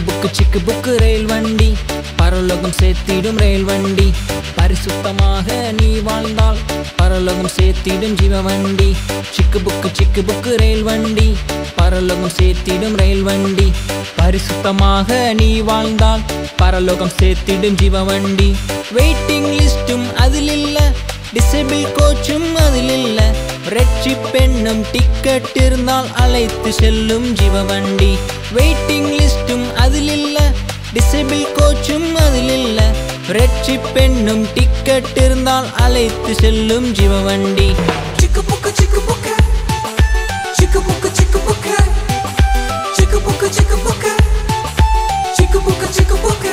Book சிக்கு book ரயில் வண்டி பரலோகம் சேர்த்திடும் ரயில் வண்டி பரிசுத்தமாக நீ வாழ்ந்தால் பரலோகம் சேர்த்திடும் ஜீவ வண்டி சிக்கு புக்கு சிக்கு புக்கு ரயில் வண்டி பரலோகம் சேர்த்திடும் ரயில் வண்டி பரிசுத்தமாக நீ வாழ்ந்தால் பரலோகம் சேர்த்திடும் ஜீவ வண்டி வெயிட்டிங் லிஸ்டும் அதில் இல்ல டிசபிள் கோச்சும் அதில் இல்ல ரெச்சி பெண்ணும் டிக்கெட் இருந்தால் அழைத்து செல்லும் ஜீவ வண்டி வெயிட்டிங் லிஸ்டும் அதில் இல்ல டிசபிள் கோச்சும் அதில் இல்ல ரெச்சி பெண்ணும் டிக்கெட் இருந்தால் அழைத்து செல்லும் ஜீவ வண்டி Chicka booka chicka booka. Chicka booka chicka booka. Chicka booka chicka booka. Chicka booka chicka booka.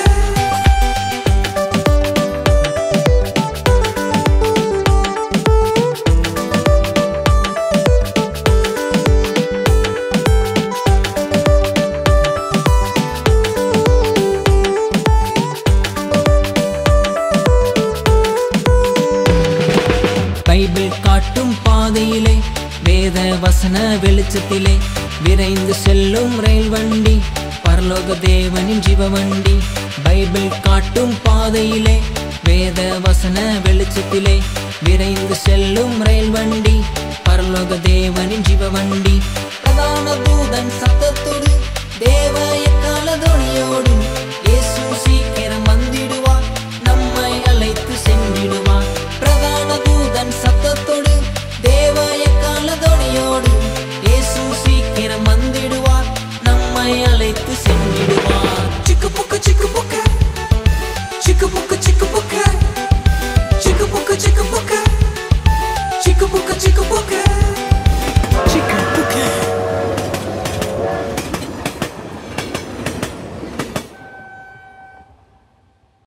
Bible காட்டும் பாதையிலே வேத வசன வெளிச்சத்திலே விரைந்து செல்லும் ரயில் வண்டி பரலோக தேவனின் ஜீவ வண்டி பைபிள் காட்டும் பாதையிலே வேத வசன வெளிச்சத்திலே விரைந்து செல்லும் ரயில் வண்டி பரலோக தேவனின் ஜீவ வண்டி பிரதான தூதன் சத்தத்தோடு தேவ எக்கால துணியோடு இயேசு சீக்கிரம் வந்திடுவார் நம்மை அழைத்து சென்றிடுவார் பிரதான தூதன் சத்தத்தோடு தேவ எக்கால துணியோடு இயேசு சீக்கிரம் வந்திடுவார் நம்மை அழைத்து சென்றிடுவார் Chicka booka chicka booka. Chicka booka chicka booka. Chicka booka chicka booka. Chicka booka chicka booka.